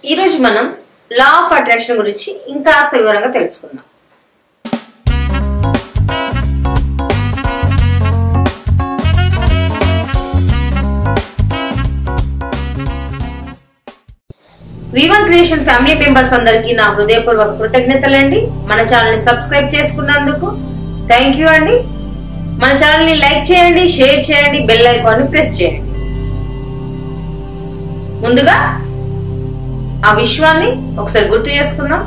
ఈ రోజు మనం లా ఆఫ్ అట్రాక్షన్ గురించి ఇంకా వివరంగా తెలుసుకుందాం వివన్ క్రియేషన్ ఫ్యామిలీ మెంబర్స్ అందరికీ నా హృదయపూర్వక కృతజ్ఞతలండి మన ఛానల్ ని సబ్స్క్రైబ్ చేసుకున్నందుకు థ్యాంక్ యూ అండి మన ఛానల్ ని లైక్ చేయండి షేర్ చేయండి బెల్ ఐకాన్ ని ప్రెస్ చేయండి ముందుగా ఆ విశ్వాన్ని ఒకసారి గుర్తు చేసుకుందాం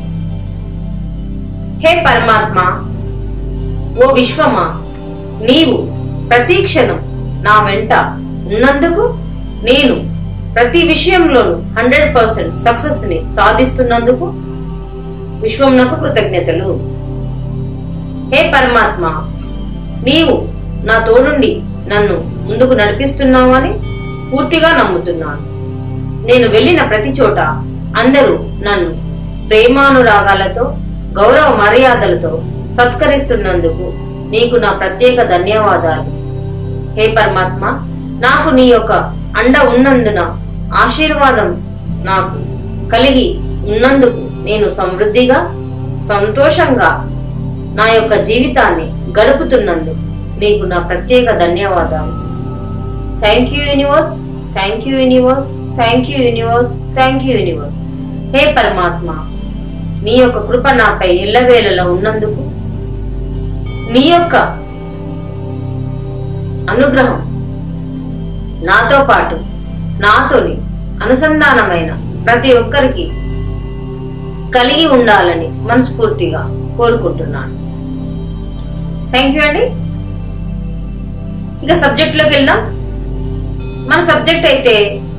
హే పరమాత్మ ఓ విశ్వమా నీవు ప్రతి క్షణం నా వెంట ఉన్నందుకు నేను ప్రతి విషయంలోనూ హండ్రెడ్ పర్సెంట్ సక్సెస్ ని సాధిస్తున్నందుకు విశ్వం నాకు కృతజ్ఞతలు హే పరమాత్మ నీవు నా తోడుండి నన్ను ముందుకు నడిపిస్తున్నావని పూర్తిగా నమ్ముతున్నాను నేను వెళ్ళిన ప్రతి చోట అందరూ నన్ను ప్రేమానురాగాలతో గౌరవ మర్యాదలతో సత్కరిస్తున్నందుకు నీకు నా ప్రత్యేక ధన్యవాదాలు హే పరమాత్మ నాకు నీ యొక్క అండ ఉన్నందున ఆశీర్వాదం నాకు కలిగి ఉన్నందుకు నేను సమృద్ధిగా సంతోషంగా నా యొక్క జీవితాన్ని గడుపుతున్నందుకు నీకు నా ప్రత్యేక ధన్యవాదాలు thank you universe thank you universe thank you universe thank you universe హే పరమాత్మ నీ యొక్క కృప నాపై ఎల్లవేళలో ఉన్నందుకు నీ యొక్క అనుగ్రహం నాతో పాటు నాతోని అనుసంధానమైన ప్రతి ఒక్కరికి కలిగి ఉండాలని మనస్ఫూర్తిగా కోరుకుంటున్నాను థ్యాంక్ యూ అండి ఇక సబ్జెక్ట్ లోకి వెళ్దాం మన సబ్జెక్ట్ అయితే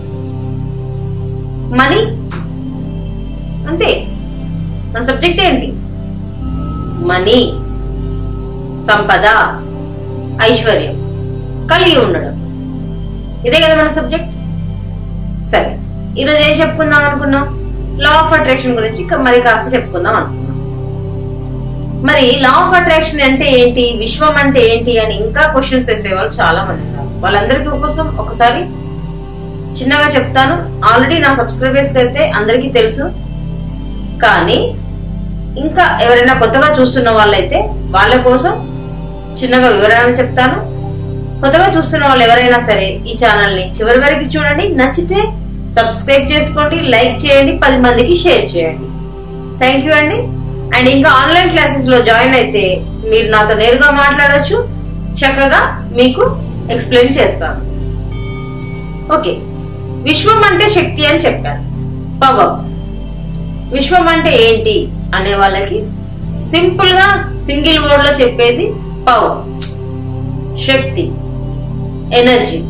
మనీ అంతే మన సబ్జెక్ట్ ఏంటి మనీ సంపద ఐశ్వర్యం కలిగి ఉండడం ఇదే కదా మన సబ్జెక్ట్ సరే ఈరోజు ఏం చెప్పుకుందాం అనుకున్నాం లా ఆఫ్ అట్రాక్షన్ గురించి క- మరి కాస్త చెప్పుకుందాం అనుకున్నాం మరి లా ఆఫ్ అట్రాక్షన్ అంటే ఏంటి విశ్వం అంటే ఏంటి అని ఇంకా క్వశ్చన్స్ వేసే వాళ్ళు చాలా మంది ఉన్నారు వాళ్ళందరికీ కోసం ఒకసారి చిన్నగా చెప్తాను ఆల్రెడీ నా సబ్స్క్రైబర్స్ అయితే అందరికీ తెలుసు కానీ ఇంకా ఎవరైనా కొత్తగా చూస్తున్న వాళ్ళైతే వాళ్ళ కోసం చిన్నగా వివరణ చెప్తాను కొత్తగా చూస్తున్న వాళ్ళు ఎవరైనా సరే ఈ ఛానల్ ని చివరి వరకు చూడండి నచ్చితే సబ్స్క్రైబ్ చేసుకోండి లైక్ చేయండి పది మందికి షేర్ చేయండి థ్యాంక్ యూ అండి అండ్ ఇంకా ఆన్లైన్ క్లాసెస్ లో జాయిన్ అయితే మీరు నాతో నేరుగా మాట్లాడొచ్చు చక్కగా మీకు ఎక్స్ప్లెయిన్ చేస్తాను ఓకే విశ్వం అంటే శక్తి అని చెప్పాను పవర్ విశ్వం అంటే ఏంటి అనే వాళ్ళకి సింపుల్ గా సింగిల్ వర్డ్ లో చెప్పేది పవర్ శక్తి ఎనర్జీ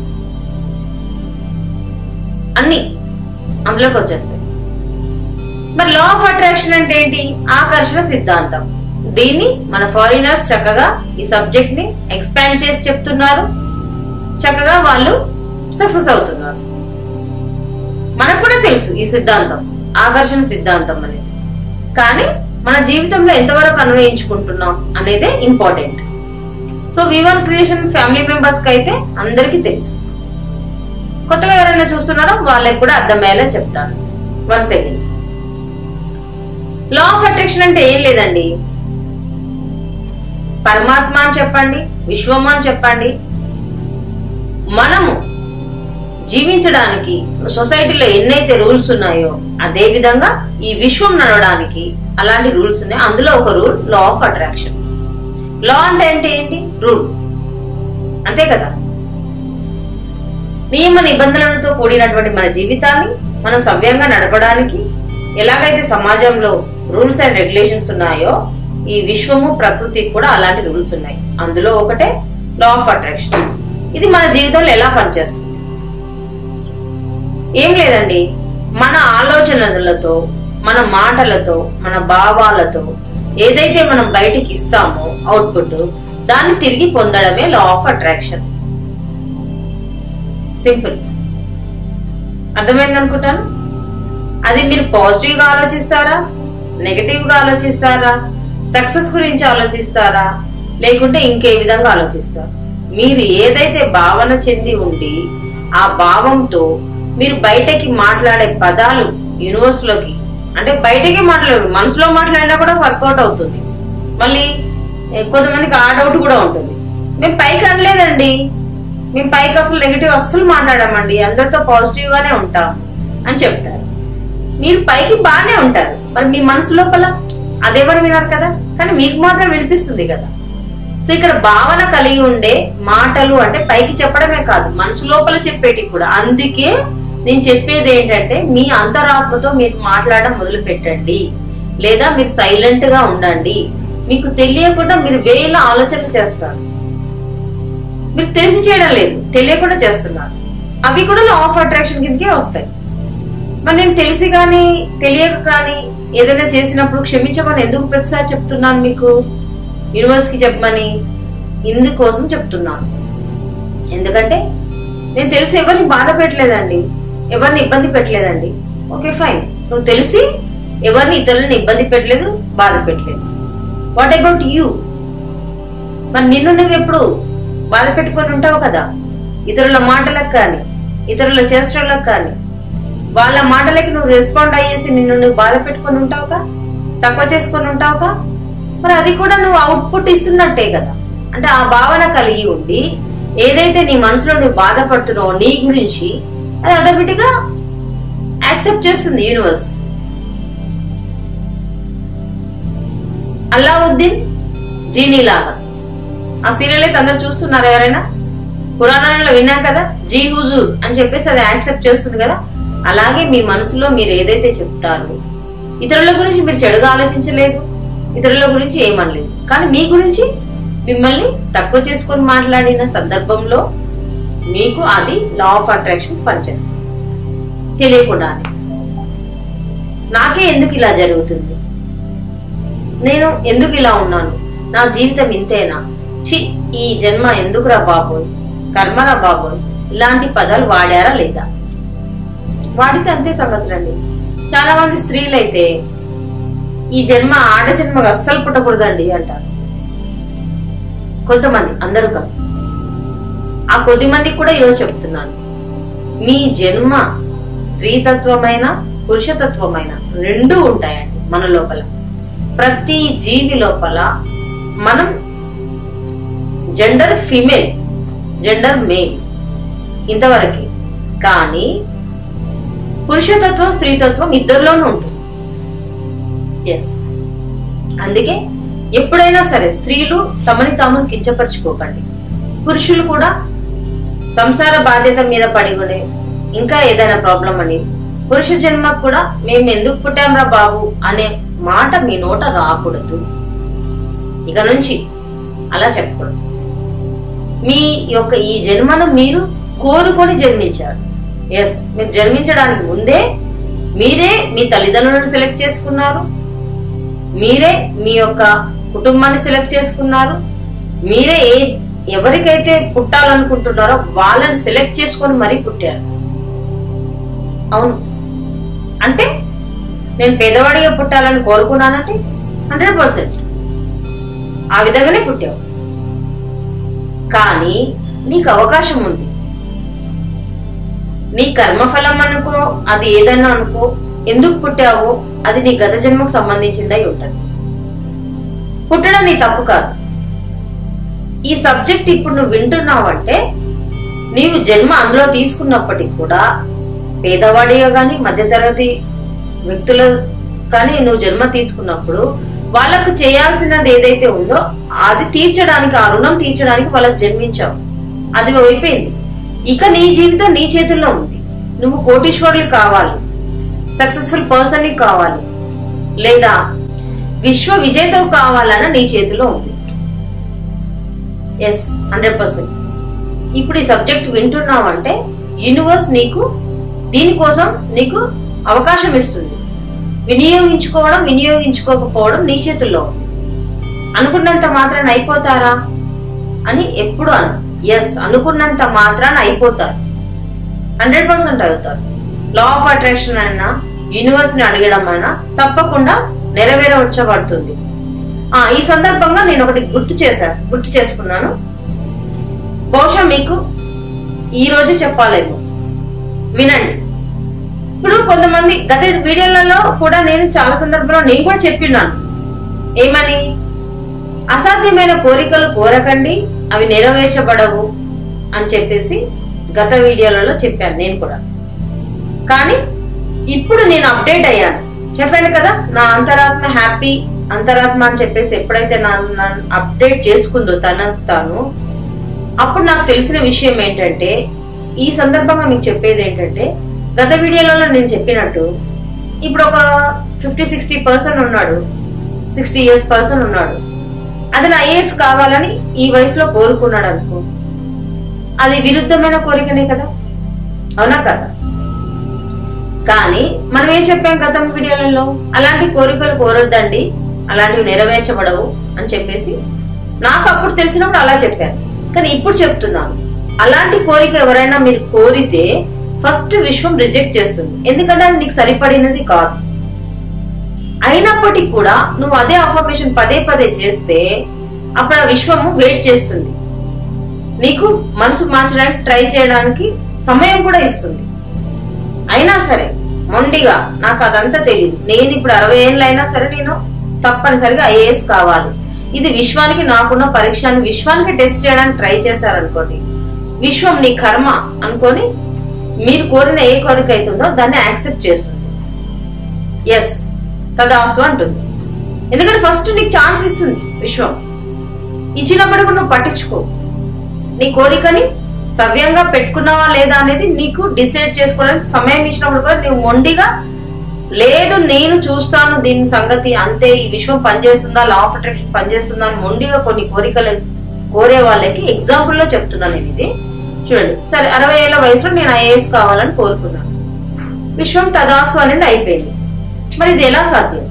అన్ని అందులోకి వచ్చేస్తాయి మరి లా ఆఫ్ అట్రాక్షన్ అంటే ఏంటి ఆకర్షణ సిద్ధాంతం దీన్ని మన ఫారినర్స్ చక్కగా ఈ సబ్జెక్ట్ ని ఎక్స్పాండ్ చేసి చెప్తున్నారు చక్కగా వాళ్ళు సక్సెస్ అవుతున్నారు మనకు కూడా తెలుసు ఈ సిద్ధాంతం ఆకర్షణ సిద్ధాంతం అనేది కానీ మన జీవితంలో ఎంతవరకు అన్వయించుకుంటున్నాం అనేదే important so Vivan creation family members కి అయితే అందరికీ తెలుసు కొత్తగా ఎవరైనా చూస్తున్నారో వాళ్ళకి కూడా అర్థమయ్యేలా చెప్తాను one second law of attraction అంటే ఏం లేదండి పరమాత్మ అని చెప్పండి విశ్వం అని చెప్పండి మనము జీవించడానికి సొసైటీలో ఎన్నైతే రూల్స్ ఉన్నాయో అదే విధంగా ఈ విశ్వం నడవడానికి అలాంటి రూల్స్ ఉన్నాయి అందులో ఒక rule law of attraction law అంటే అంటే ఏంటి రూల్ అంతే కదా నియమ నిబంధనలతో కూడినటువంటి మన జీవితాన్ని మనం సవ్యంగా నడపడానికి ఎలాగైతే సమాజంలో రూల్స్ అండ్ రెగ్యులేషన్స్ ఉన్నాయో ఈ విశ్వము ప్రకృతి కూడా అలాంటి రూల్స్ ఉన్నాయి అందులో ఒకటే లా ఆఫ్ అట్రాక్షన్ ఇది మన జీవితంలో ఎలా పనిచేస్తుంది ఏం లేదండి మన ఆలోచనలతో మన మాటలతో మన భావాలతో ఏదైతే మనం బయటికి ఇస్తామో అవుట్పుట్ దాన్ని తిరిగి పొందడమే లా ఆఫ్ అట్రాక్షన్ సింపుల్ అర్థమైంది అనుకుంటాను అది మీరు పాజిటివ్ గా ఆలోచిస్తారా నెగటివ్ గా ఆలోచిస్తారా సక్సెస్ గురించి ఆలోచిస్తారా లేకుంటే ఇంకే విధంగా ఆలోచిస్తారా మీరు ఏదైతే భావన చెంది ఉండి ఆ భావంతో మీరు బయటకి మాట్లాడే పదాలు యూనివర్స్ లోకి అంటే బయటకే మాట్లాడు మనసులో మాట్లాడినా కూడా వర్కౌట్ అవుతుంది మళ్ళీ ఏ, కొంతమందికి ఆ డౌట్ కూడా ఉంటుంది మేము పైకి అనలేదండి మేము పైకి అసలు నెగిటివ్ అస్సలు మాట్లాడామండి అందరితో పాజిటివ్ గానే ఉంటాం అని చెప్తారు మీరు పైకి బాగానే ఉంటారు మరి మీ మనసు లోపల అదెవరు వినారు కదా కానీ మీకు మాత్రం వినిపిస్తుంది కదా సో ఇక్కడ భావన కలిగి ఉండే మాటలు అంటే పైకి చెప్పడమే కాదు మనసు లోపల చెప్పేటి కూడా అందుకే నేను చెప్పేది ఏంటంటే మీ అంతరాత్మతో మీరు మాట్లాడడం మొదలు పెట్టండి లేదా మీరు సైలెంట్ గా ఉండండి మీకు తెలియకుండా మీరు వేల ఆలోచనలు చేస్తారు మీరు తెలిసి చేయడం లేదు తెలియకుండా చేస్తున్నారు అవి కూడా లా ఆఫ్ అట్రాక్షన్ కిందకే వస్తాయి మరి నేను తెలిసి కానీ తెలియక కానీ ఏదైనా చేసినప్పుడు క్షమించమని ఎందుకు ప్రతిసారి చెప్తున్నాను మీకు యూనివర్స్ కి చెప్పమని ఇందుకోసం చెప్తున్నాను ఎందుకంటే నేను తెలిసి ఎవరిని బాధ పెట్టలేదండి ఎవరిని ఇబ్బంది పెట్టలేదండి ఓకే ఫైన్ నువ్వు తెలిసి ఎవరిని ఇతరులను ఇబ్బంది పెట్టలేదు బాధ పెట్టలేదు వాట్ అబౌట్ యూ మరి నిన్ను నువ్వు ఎప్పుడు బాధ పెట్టుకొని ఉంటావు కదా ఇతరుల మాటలకు కానీ ఇతరుల చేష్టలకు కానీ వాళ్ళ మాటలకి నువ్వు రెస్పాండ్ అయ్యేసి నిన్ను నువ్వు బాధ పెట్టుకొని ఉంటావుగా తక్కువ చేసుకొని ఉంటావుగా మరి అది కూడా నువ్వు అవుట్పుట్ ఇస్తున్నట్టే కదా అంటే ఆ భావన కలిగి ఉండి ఏదైతే నీ మనసులో నువ్వు బాధపడుతున్నావో నీ గురించి అది ఆటోమేటిక్ గా యాక్సెప్ట్ చేస్తుంది యూనివర్స్ అల్లావుద్దీన్ జీనీ లాగా ఆ సీరియల్ అయితే అందరు చూస్తున్నారు ఎవరైనా పురాణాలలో విన్నాం కదా జీ హుజూర్ అని చెప్పేసి అది యాక్సెప్ట్ చేస్తుంది కదా అలాగే మీ మనసులో మీరు ఏదైతే చెప్తారో ఇతరుల గురించి మీరు చెడుగా ఆలోచించలేదు ఇతరుల గురించి ఏమనలేదు కానీ మీ గురించి మిమ్మల్ని తక్కువ చేసుకొని మాట్లాడిన సందర్భంలో మీకు అది లా ఆఫ్ అట్రాక్షన్ పనిచేస్తుంది తెలియకుండానే నాకే ఎందుకు ఇలా జరుగుతుంది నేను ఎందుకు ఇలా ఉన్నాను నా జీవితం ఇంతేనా చి ఈ జన్మ ఎందుకురా బాబోయ్ కర్మరా బాబోయ్ ఇలాంటి పదాలు వాడారా లేదా వాడితే అంతే సంగతులండి చాలా మంది స్త్రీలు అయితే ఈ జన్మ ఆడ జన్మగా అస్సలు పుట్టకూడదండి అంటారు కొంతమంది అందరూ కాదు ఆ కొద్ది మందికి కూడా ఈరోజు చెప్తున్నాను మీ జన్మ స్త్రీతత్వమైన పురుషతత్వమైన రెండు ఉంటాయండి మన లోపల ప్రతి జీవి లోపల మనం జెండర్ ఫీమేల్ జెండర్ మేల్ ఇంతవరకు కానీ పురుషతత్వం స్త్రీతత్వం ఇద్దరిలోనూ ఉంటుంది ఎస్ అందుకే ఎప్పుడైనా సరే స్త్రీలు తమని తాము కించపరుచుకోకండి పురుషులు కూడా సంసార బాధ్యత మీద పడి ఉండే ఇంకా ఏదైనా ప్రాబ్లం అని పురుష జన్మకు కూడా మేము ఎందుకు పుట్టాంరా బాబు అనే మాట మీ నోట రాకూడదు ఇక నుంచి అలా చెప్పకూడదు మీ యొక్క ఈ జన్మను మీరు కోరుకొని జన్మించారు ఎస్ మీరు జన్మించడానికి ముందే మీరే మీ తల్లిదండ్రులను సెలెక్ట్ చేసుకున్నారు మీరే మీ యొక్క కుటుంబాన్ని సెలెక్ట్ చేసుకున్నారు మీరే ఏ ఎవరికైతే పుట్టాలనుకుంటున్నారో వాళ్ళని సెలెక్ట్ చేసుకొని మరీ పుట్టారు అవును అంటే నేను పేదవాడిగా పుట్టాలని కోరుకున్నానంటే హండ్రెడ్ పర్సెంట్ ఆ విధంగానే పుట్టావు కానీ నీకు అవకాశం ఉంది నీ కర్మఫలం అనుకో అది ఏదన్నా అనుకో ఎందుకు పుట్టావో అది నీ గత జన్మకు సంబంధించిందై ఉంటది పుట్టడం నీ తప్పు కాదు ఈ సబ్జెక్ట్ ఇప్పుడు నువ్వు వింటున్నావంటే నీవు జన్మ అందులో తీసుకున్నప్పటికి కూడా పేదవాడిగా గాని మధ్యతరగతి వ్యక్తుల కానీ నువ్వు జన్మ తీసుకున్నప్పుడు వాళ్ళకు చేయాల్సినది ఏదైతే ఉందో అది తీర్చడానికి ఆ రుణం తీర్చడానికి వాళ్ళకి జన్మించావు అది అయిపోయింది ఇక నీ జీవితం నీ చేతుల్లో ఉంది నువ్వు కోటీశ్వరులు కావాలి సక్సెస్ఫుల్ పర్సన్ కావాలి లేదా విశ్వ విజేతవు కావాలన్న నీ చేతిలో ఉంది ఎస్ హండ్రెడ్ పర్సెంట్ ఇప్పుడు ఈ సబ్జెక్ట్ వింటున్నావంటే యూనివర్స్ నీకు దీనికోసం నీకు అవకాశం ఇస్తుంది వినియోగించుకోవడం వినియోగించుకోకపోవడం నీ చేతుల్లో ఉంది అనుకున్నంత మాత్రాన అయిపోతారా అని ఎప్పుడు అను ఎస్ అనుకున్నంత మాత్రాన అయిపోతారు హండ్రెడ్ పర్సెంట్ అవుతారు లా ఆఫ్ అట్రాక్షన్ అయినా యూనివర్స్ ని అడగడం అయినా తప్పకుండా నెరవేరవచ్చబడుతుంది ఆ ఈ సందర్భంగా నేను ఒకటి గుర్తు చేశాను గుర్తు చేసుకున్నాను బహుశా మీకు ఈ రోజు చెప్పాలేమో వినండి ఇప్పుడు కొంతమంది గత వీడియోలలో కూడా నేను చాలా సందర్భంలో నేను కూడా చెప్పిన్నాను ఏమని అసాధ్యమైన కోరికలు కోరకండి అవి నెరవేర్చబడవు అని చెప్పేసి గత వీడియోలలో చెప్పాను నేను కూడా కానీ ఇప్పుడు నేను అప్డేట్ అయ్యాను చెప్పాను కదా నా అంతరాత్మ హ్యాపీ అంతరాత్మ అని చెప్పేసి ఎప్పుడైతే నన్ను అప్డేట్ చేసుకుందో తన తాను అప్పుడు నాకు తెలిసిన విషయం ఏంటంటే ఈ సందర్భంగా మీకు చెప్పేది ఏంటంటే గత వీడియోలలో నేను చెప్పినట్టు ఇప్పుడు ఒక ఫిఫ్టీ సిక్స్టీ పర్సన్ ఉన్నాడు సిక్స్టీ ఇయర్స్ పర్సన్ ఉన్నాడు అతను ఐఏఎస్ కావాలని ఈ వయసులో కోరుకున్నాడు అనుకో అది విరుద్ధమైన కోరికనే కదా అవునా కదా కానీ మనం ఏం చెప్పాం గతం వీడియోలలో అలాంటి కోరికలు కోరొద్దండి అలాంటివి నెరవేర్చబడవు అని చెప్పేసి నాకు అప్పుడు తెలిసినప్పుడు అలా చెప్పాను కానీ ఇప్పుడు చెప్తున్నాను అలాంటి కోరిక ఎవరైనా మీరు కోరితే ఫస్ట్ విశ్వం రిజెక్ట్ చేస్తుంది ఎందుకంటే అది నీకు సరిపడినది కాదు అయినప్పటికీ కూడా నువ్వు అదే అఫర్మేషన్ పదే పదే చేస్తే అప్పుడు ఆ విశ్వము వెయిట్ చేస్తుంది నీకు మనసు మార్చడానికి ట్రై చేయడానికి సమయం కూడా ఇస్తుంది అయినా సరే మొండిగా నాకు అదంతా తెలియదు నేను ఇప్పుడు అరవై ఏళ్ళు అయినా సరే నేను తప్పనిసరిగా ఐఏఎస్ కావాలి ఇది విశ్వానికి నాకున్న పరీక్ష అని విశ్వానికి టెస్ట్ చేయడానికి ట్రై చేశారనుకోండి విశ్వం నీ కర్మ అనుకొని మీరు కోరిన ఏ కోరిక అవుతుందో దాన్ని యాక్సెప్ట్ చేస్తుంది ఎస్ తదాసు అంటుంది ఎందుకంటే ఫస్ట్ నీకు ఛాన్స్ ఇస్తుంది విశ్వం ఇచ్చినప్పుడు కూడా నువ్వు పట్టించుకో నీ కోరికని సవ్యంగా పెట్టుకున్నావా లేదా అనేది నీకు డిసైడ్ చేసుకోవడానికి సమయం ఇచ్చినప్పుడు కూడా నువ్వు మొండిగా లేదు నేను చూస్తాను దీని సంగతి అంతే ఈ విశ్వం పనిచేస్తుందా లా ఆఫ్ అట్రాక్షన్ పనిచేస్తుందా అని మొండిగా కొన్ని కోరికలు కోరే వాళ్ళకి ఎగ్జాంపుల్ లో చెప్తున్నాను నేను ఇది చూడండి సరే అరవై ఏళ్ల వయసులో నేను ఐఏఎస్ కావాలని కోరుకున్నాను విశ్వం తదాసు అనేది అయిపోయింది మరి ఇది ఎలా సాధ్యం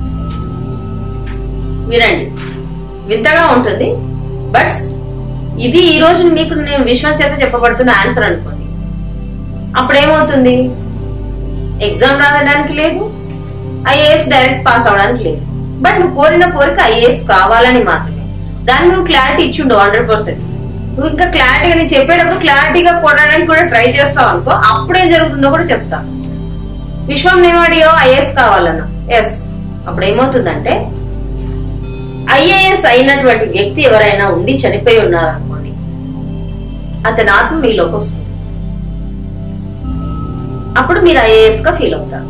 వినండి వింతగా ఉంటుంది బట్ ఇది ఈ రోజు మీకు నేను విశ్వం చేత చెప్పబడుతున్న ఆన్సర్ అనుకోండి అప్పుడు ఏమవుతుంది ఎగ్జామ్ రాయడానికి లేదు ఐఏఎస్ డైరెక్ట్ పాస్ అవడానికి లేదు బట్ నువ్వు కోరిన కోరిక ఐఏఎస్ కావాలని మాత్రమే దాన్ని నువ్వు క్లారిటీ ఇచ్చిండు హండ్రెడ్ పర్సెంట్ నువ్వు ఇంకా క్లారిటీగా నేను చెప్పేటప్పుడు క్లారిటీగా కొనడానికి కూడా ట్రై చేస్తావు అనుకో అప్పుడేం జరుగుతుందో కూడా చెప్తా విశ్వం నేవాడియో ఐఏఎస్ కావాలన్నా ఎస్ అప్పుడు ఏమవుతుందంటే ఐఏఎస్ అయినటువంటి వ్యక్తి ఎవరైనా ఉండి చనిపోయి ఉన్నారనుకోండి అతని ఆత్మ మీలోకి వస్తుంది అప్పుడు మీరు ఐఏఎస్ గా ఫీల్ అవుతారు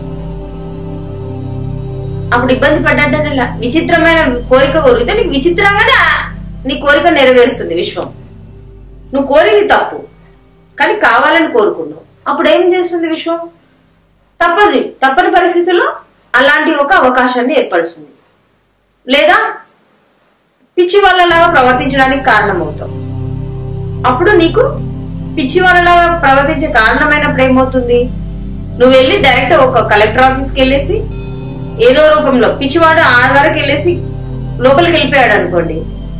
అప్పుడు ఇబ్బంది పడ్డాడంటే విచిత్రమైన కోరిక కోరితే నీకు విచిత్రంగానే ఆ- నీ కోరిక నెరవేరుస్తుంది విశ్వం నువ్వు కోరేది తప్పు కానీ కావాలని కోరుకున్నావు అప్పుడు ఏం చేస్తుంది విశ్వం తప్పదు తప్పని పరిస్థితుల్లో అలాంటి ఒక అవకాశాన్ని ఏర్పరుస్తుంది లేదా పిచ్చి వాళ్ళలాగా ప్రవర్తించడానికి కారణమవుతావు అప్పుడు నీకు పిచ్చి వాళ్ళలాగా ప్రవర్తించే కారణమైనప్పుడు ఏమవుతుంది నువ్వు వెళ్ళి డైరెక్ట్ ఒక కలెక్టర్ ఆఫీస్కి వెళ్ళేసి ఏదో రూపంలో పిచ్చివాడు ఆ వరకు వెళ్ళేసి లోపలికి వెళ్ళిపోయాడు అనుకోండి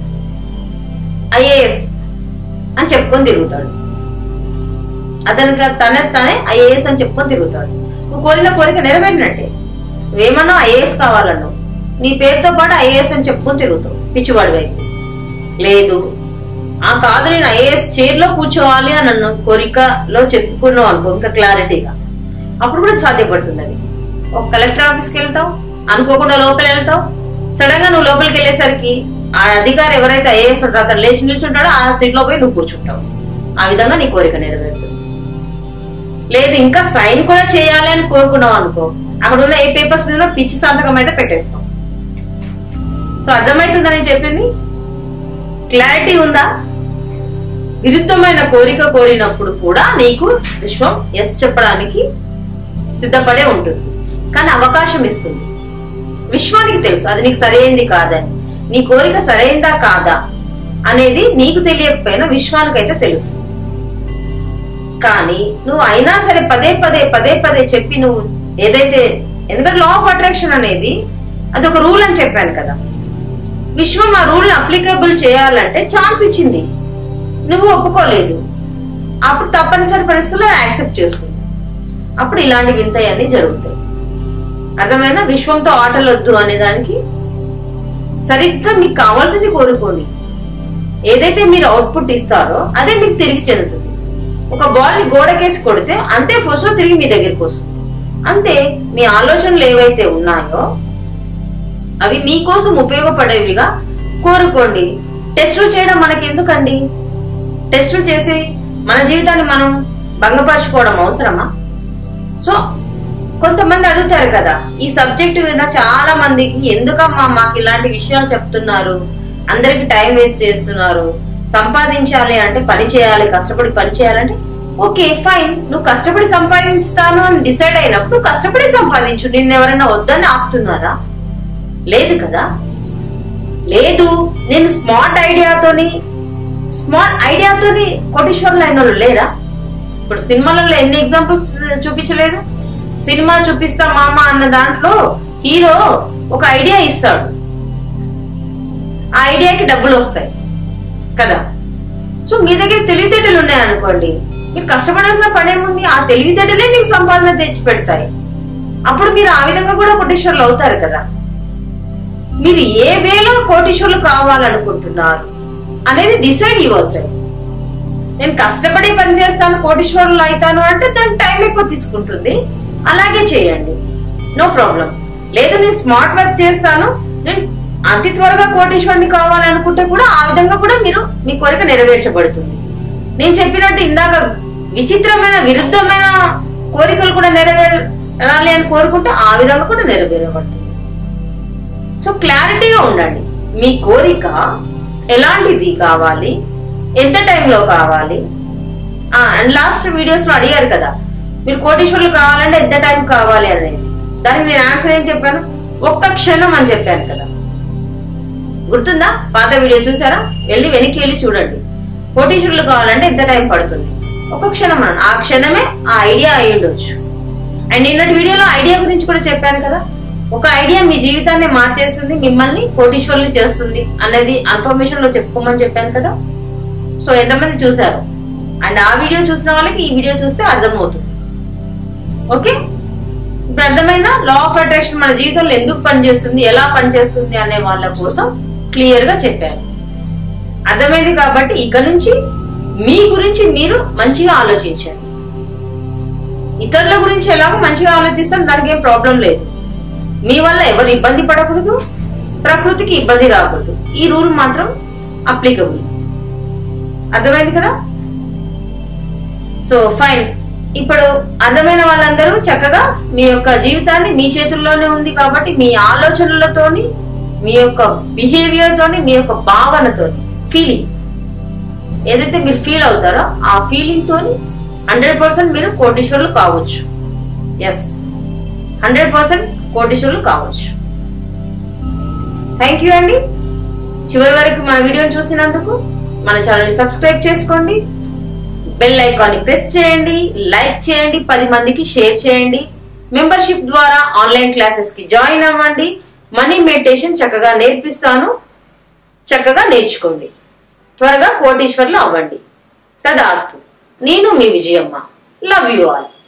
ఐఏఎస్ అని చెప్పుకొని తిరుగుతాడు అతనికి తన తనే ఐఏఎస్ అని చెప్పుకొని తిరుగుతాడు నువ్వు కోరిన కోరిక నెరవేరినట్టే నువ్వేమన్నా ఐఏఎస్ కావాలన్నావు నీ పేరుతో పాటు ఐఏఎస్ అని చెప్పుకొని తిరుగుతావు పిచ్చివాడి వైపు లేదు ఆ కాదు నేను ఐఏఎస్ చైర్ లో కూర్చోవాలి అని అన్న కోరికలో చెప్పుకున్నావు అనుకో ఇంకా క్లారిటీగా అప్పుడు కూడా సాధ్యపడుతుంది అది ఒక కలెక్టర్ ఆఫీస్కి వెళ్తావు అనుకోకుండా లోపల వెళ్తావు సడన్ గా నువ్వు లోపలికి వెళ్ళేసరికి ఆ అధికారి ఎవరైతే ఐఏఎస్ ఉంటారో అతను లేచి నిల్చుంటాడో ఆ సీట్ లో పోయి నువ్వు కూర్చుంటావు ఆ విధంగా నీ కోరిక నెరవేరుతుంది లేదు ఇంకా సైన్ కూడా చేయాలి అని కోరుకున్నావు అనుకో అక్కడ ఉన్న ఏ పేపర్స్ మీద పిచ్చి సంతకం అయితే పెట్టేస్తాం సో అర్థమవుతుందని చెప్పింది క్లారిటీ ఉందా విరుద్ధమైన కోరిక కోరినప్పుడు కూడా నీకు విశ్వం ఎస్ చెప్పడానికి సిద్ధపడే ఉంటుంది కానీ అవకాశం ఇస్తుంది విశ్వానికి తెలుసు అది నీకు సరైంది కాదని నీ కోరిక సరైందా కాదా అనేది నీకు తెలియకపోయినా విశ్వానికైతే తెలుసు కానీ నువ్వు అయినా సరే పదే పదే పదే పదే చెప్పి నువ్వు ఏదైతే ఎందుకంటే లా ఆఫ్ అట్రాక్షన్ అనేది అది ఒక రూల్ అని చెప్పాను కదా విశ్వం ఆ రూల్ అప్లికబుల్ చేయాలంటే ఛాన్స్ ఇచ్చింది నువ్వు ఒప్పుకోలేదు అప్పుడు తప్పనిసరి పరిస్థితుల్లో యాక్సెప్ట్ చేస్తుంది అప్పుడు ఇలాంటి వింతయన్నీ జరుగుతాయి అర్థమైనా విశ్వంతో ఆటలు వద్దు అనే దానికి సరిగ్గా మీకు కావాల్సింది కోరుకోండి ఏదైతే మీరు అవుట్పుట్ ఇస్తారో అదే మీకు తిరిగి చెందుతుంది ఒక బాల్ ని గోడకేసి కొడితే అంతే ఫోర్స్ లో తిరిగి మీ దగ్గరికి వస్తుంది అంతే మీ ఆలోచనలు ఏవైతే ఉన్నాయో అవి మీకోసం ఉపయోగపడేవిగా కోరుకోండి టెస్టులు చేయడం మనకి ఎందుకండి టెస్టులు చేసి మన జీవితాన్ని మనం భంగపరచుకోవడం అవసరమా సో కొంతమంది అడుగుతారు కదా ఈ సబ్జెక్ట్ మీద చాలా మందికి ఎందుకమ్మా మాకు ఇలాంటి విషయాలు చెప్తున్నారు అందరికి టైం వేస్ట్ చేస్తున్నారు సంపాదించాలి అంటే పని చేయాలి కష్టపడి పని చేయాలంటే ఓకే ఫైన్ నువ్వు కష్టపడి సంపాదిస్తాను అని డిసైడ్ అయినప్పుడు నువ్వు కష్టపడి సంపాదించు నిన్ను ఎవరైనా వద్దని ఆపుతున్నారా లేదు కదా లేదు నేను స్మార్ట్ ఐడియాతోని స్మార్ట్ ఐడియాతోని కోటీశ్వరులు అయిన వాళ్ళు లేరా ఇప్పుడు సినిమాలలో ఎన్ని ఎగ్జాంపుల్స్ చూపించలేదు సినిమా చూపిస్తా మామ అన్న దాంట్లో హీరో ఒక ఐడియా ఇస్తాడు ఆ ఐడియాకి డబ్బులు వస్తాయి కదా సో మీ దగ్గర తెలివితేటలు ఉన్నాయనుకోండి మీరు కష్టపడాల్సిన పనేముంది ఆ తెలివితేటలే మీకు సంపాదన తెచ్చి పెడతాయి అప్పుడు మీరు ఆ విధంగా కూడా కోటీశ్వరులు అవుతారు కదా మీరు ఏ వేలో కోటీశ్వరులు కావాలనుకుంటున్నారు అనేది డిసైడ్ యువర్ నేను కష్టపడి పని చేస్తాను కోటీశ్వరులు అవుతాను అంటే దాని టైం ఎక్కువ తీసుకుంటుంది అలాగే చేయండి నో ప్రాబ్లం లేదు నేను స్మార్ట్ వర్క్ చేస్తాను నేను అతి త్వరగా కోటీశ్వరుని కావాలనుకుంటే కూడా ఆ విధంగా కూడా మీరు మీ కోరిక నెరవేర్చబడుతుంది నేను చెప్పినట్టు ఇందాక విచిత్రమైన విరుద్ధమైన కోరికలు కూడా నెరవేరాలి అని కోరుకుంటే ఆ విధంగా కూడా నెరవేరబడుతుంది సో క్లారిటీగా ఉండండి మీ కోరిక ఎలాంటిది కావాలి ఎంత టైంలో కావాలి అండ్ లాస్ట్ వీడియోస్ లో అడిగారు కదా మీరు కోటీశ్వరులు కావాలంటే ఎంత టైం కావాలి అనేది దానికి నేను ఆన్సర్ ఏం చెప్పాను ఒక్క క్షణం అని చెప్పాను కదా గుర్తుందా పాత వీడియో చూసారా వెళ్ళి వెనక్కి వెళ్ళి చూడండి కోటీశ్వరులు కావాలంటే ఎంత టైం పడుతుంది ఒక క్షణం అన్నాను ఆ క్షణమే ఆ ఐడియా అయి ఉండొచ్చు అండ్ నిన్నటి వీడియోలో ఐడియా గురించి కూడా చెప్పాను కదా ఒక ఐడియా మీ జీవితాన్ని మార్చేస్తుంది మిమ్మల్ని కోటీశ్వరులు చేస్తుంది అనేది ఇన్ఫర్మేషన్ లో చెప్పుకోమని చెప్పాను కదా సో ఎంతమంది చూసారు అండ్ ఆ వీడియో చూసిన వాళ్ళకి ఈ వీడియో చూస్తే అర్థమవుతుంది ఓకే ఇప్పుడు అర్థమైందా లా ఆఫ్ అట్రాక్షన్ మన జీవితంలో ఎందుకు పనిచేస్తుంది ఎలా పనిచేస్తుంది అనే వాళ్ళ కోసం క్లియర్ గా చెప్పారు అర్థమైంది కాబట్టి ఇక నుంచి మీ గురించి మీరు మంచిగా ఆలోచించండి ఇతరుల గురించి ఎలాగో మంచిగా ఆలోచిస్తాం దానికి ఏం ప్రాబ్లం లేదు మీ వల్ల ఎవరు ఇబ్బంది పడకూడదు ప్రకృతికి ఇబ్బంది రాకూడదు ఈ రూల్ మాత్రం అప్లికబుల్ అర్థమైంది కదా సో ఫైన్ ఇప్పుడు అర్థమైన వాళ్ళందరూ చక్కగా మీ యొక్క జీవితాన్ని మీ చేతుల్లోనే ఉంది కాబట్టి మీ ఆలోచనలతోని మీ యొక్క బిహేవియర్ తోని మీ యొక్క భావనతోని ఫీలింగ్ ఏదైతే మీరు ఫీల్ అవుతారో ఆ ఫీలింగ్ తోని హండ్రెడ్ పర్సెంట్ మీరు కోటీశ్వరులు కావచ్చు ఎస్ హండ్రెడ్ పర్సెంట్ కోటీశ్వరులు కావచ్చు థ్యాంక్ యూ అండి చివరి వరకు మన వీడియోని చూసినందుకు మన ఛానల్ ని సబ్స్క్రైబ్ చేసుకోండి బెల్ ఐకాన్ ని ప్రెస్ చేయండి లైక్ చేయండి పది మందికి షేర్ చేయండి మెంబర్షిప్ ద్వారా ఆన్లైన్ క్లాసెస్ కి జాయిన్ అవ్వండి మనీ మెడిటేషన్ చక్కగా నేర్పిస్తాను చక్కగా నేర్చుకోండి త్వరగా కోటీశ్వర్లు అవ్వండి తదాస్తు నేను మీ విజయమ్మ లవ్ యు ఆల్